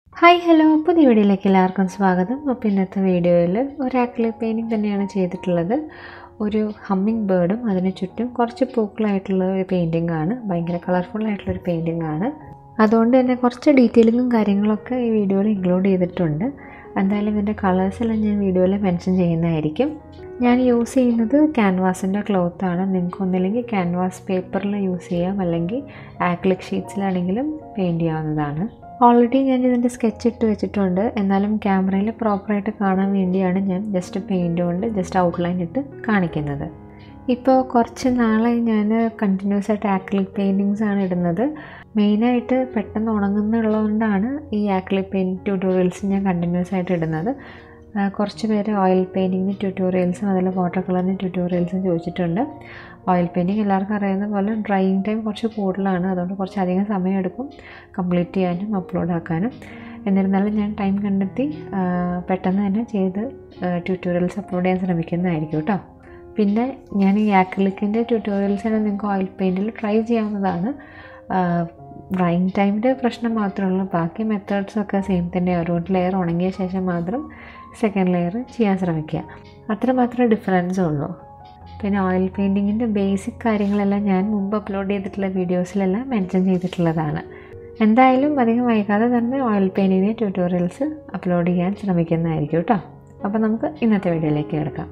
hi hello പുതിയ വീഡിയോയിലേക്ക് എല്ലാവർക്കും സ്വാഗതം അപ്പോൾ ഇന്നത്തെ വീഡിയോയിൽ ഒരു ആക്രിലിക് പെയിൻറ്റിങ് തന്നെയാണ് ചെയ്തിട്ടുള്ളത് ഒരു ഹമ്മിങ് ബേർഡും അതിന് ചുറ്റും കുറച്ച് പൂക്കളായിട്ടുള്ള ഒരു പെയിൻറ്റിംഗ് ആണ് ഭയങ്കര കളർഫുൾ ആയിട്ടുള്ള ഒരു പെയിൻറ്റിംഗ് ആണ് അതുകൊണ്ട് തന്നെ കുറച്ച് ഡീറ്റെയിലിങ്ങും കാര്യങ്ങളൊക്കെ ഈ വീഡിയോയിൽ ഇൻക്ലൂഡ് ചെയ്തിട്ടുണ്ട് എന്തായാലും ഇതിൻ്റെ കളേഴ്സെല്ലാം ഞാൻ വീഡിയോയിൽ മെൻഷൻ ചെയ്യുന്നതായിരിക്കും ഞാൻ യൂസ് ചെയ്യുന്നത് ക്യാൻവാസിൻ്റെ ക്ലോത്താണ് നിങ്ങൾക്ക് ഒന്നില്ലെങ്കിൽ ക്യാൻവാസ് പേപ്പറിൽ യൂസ് ചെയ്യാം അല്ലെങ്കിൽ ആക്ലിക് ഷീറ്റ്സിലാണെങ്കിലും പെയിൻറ്റ് ചെയ്യാവുന്നതാണ് ഓൾറെഡി ഞാൻ ഇതിൻ്റെ സ്കെച്ച് ഇട്ട് വെച്ചിട്ടുണ്ട് എന്നാലും ക്യാമറയിൽ പ്രോപ്പറായിട്ട് കാണാൻ വേണ്ടിയാണ് ഞാൻ ജസ്റ്റ് പെയിൻറ്റ് കൊണ്ട് ജസ്റ്റ് ഔട്ട്ലൈൻ ഇട്ട് കാണിക്കുന്നത് ഇപ്പോൾ കുറച്ച് നാളായി ഞാൻ കണ്ടിന്യൂസ് ആയിട്ട് ആക്രിലിക് പെയിൻറ്റിങ്സ് ആണ് ഇടുന്നത് മെയിനായിട്ട് പെട്ടെന്ന് ഉണങ്ങുന്നുള്ളതുകൊണ്ടാണ് ഈ ആക്രിലിക് പെയിൻറ്റ് ട്യൂട്ടോറിയൽസ് ഞാൻ കണ്ടിന്യൂസ് ആയിട്ട് ഇടുന്നത് കുറച്ച് പേര് ഓയിൽ പെയിൻറ്റിങ്ങിന് ട്യൂട്ടോറിയൽസും അതിൽ വാട്ടർ കളറിന് ട്യൂട്ടോറിയൽസും ചോദിച്ചിട്ടുണ്ട് ഓയിൽ പെയിൻറ്റിങ് എല്ലാവർക്കും അറിയുന്ന പോലെ ഡ്രൈയിങ് ടൈം കുറച്ച് കൂടുതലാണ് അതുകൊണ്ട് കുറച്ച് അധികം സമയമെടുക്കും കംപ്ലീറ്റ് ചെയ്യാനും അപ്ലോഡ് ആക്കാനും എന്നിരുന്നാലും ഞാൻ ടൈം കണ്ടെത്തി പെട്ടെന്ന് തന്നെ ചെയ്ത് ട്യൂട്ടോറിയൽസ് അപ്ലോഡ് ചെയ്യാൻ ശ്രമിക്കുന്നതായിരിക്കും കേട്ടോ പിന്നെ ഞാൻ ഈ ആക്രിലിക്കിൻ്റെ ട്യൂട്ടോറിയൽസിന് നിങ്ങൾക്ക് ഓയിൽ പെയിൻറ്റിൽ ട്രൈ ചെയ്യാവുന്നതാണ് ഡ്രൈയിങ് ടൈമിൻ്റെ പ്രശ്നം മാത്രമേ ഉള്ളൂ ബാക്കി മെത്തേഡ്സൊക്കെ സെയിം തന്നെ ഒരു ലെയർ ഉണങ്ങിയ ശേഷം മാത്രം സെക്കൻഡ് ലെയർ ചെയ്യാൻ ശ്രമിക്കുക അത്രമാത്രമേ ഡിഫറൻസ് ഉള്ളൂ പിന്നെ ഓയിൽ പെയിൻറ്റിങ്ങിൻ്റെ ബേസിക് കാര്യങ്ങളെല്ലാം ഞാൻ മുമ്പ് അപ്ലോഡ് ചെയ്തിട്ടുള്ള വീഡിയോസിലെല്ലാം മെൻഷൻ ചെയ്തിട്ടുള്ളതാണ് എന്തായാലും അധികം വൈകാതെ തന്നെ ഓയിൽ പെയിൻറ്റിങ്ങിൻ്റെ ട്യൂട്ടോറിയൽസ് അപ്ലോഡ് ചെയ്യാൻ ശ്രമിക്കുന്നതായിരിക്കും കേട്ടോ അപ്പോൾ നമുക്ക് ഇന്നത്തെ വീഡിയോയിലേക്ക് കിടക്കാം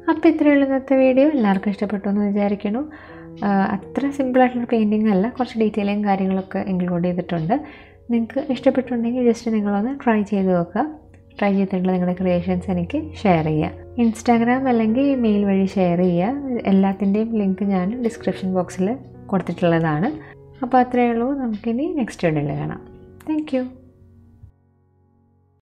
അപ്പോൾ ഇത്രയുള്ള ഇന്നത്തെ വീഡിയോ എല്ലാവർക്കും ഇഷ്ടപ്പെട്ടു എന്ന് വിചാരിക്കുന്നു ആ, അത്ര സിമ്പിളായിട്ടുള്ള പെയിൻറ്റിംഗ് അല്ല കുറച്ച് ഡീറ്റെയിലും കാര്യങ്ങളൊക്കെ ഇൻക്ലൂഡ് ചെയ്തിട്ടുണ്ട് നിങ്ങൾക്ക് ഇഷ്ടപ്പെട്ടുണ്ടെങ്കിൽ ജസ്റ്റ് നിങ്ങളൊന്ന് ട്രൈ ചെയ്ത് നോക്കുക ട്രൈ ചെയ്തിട്ടുള്ള നിങ്ങളുടെ ക്രിയേഷൻസ് എനിക്ക് ഷെയർ ചെയ്യുക ഇൻസ്റ്റാഗ്രാം അല്ലെങ്കിൽ മെയിൽ വഴി ഷെയർ ചെയ്യുക എല്ലാത്തിൻ്റെയും ലിങ്ക് ഞാൻ ഡിസ്ക്രിപ്ഷൻ ബോക്സിൽ കൊടുത്തിട്ടുള്ളതാണ് അപ്പോൾ അത്രയേ ഉള്ളൂ നമുക്കിനി നെക്സ്റ്റ് വീഡിയോയിൽ കാണാം താങ്ക്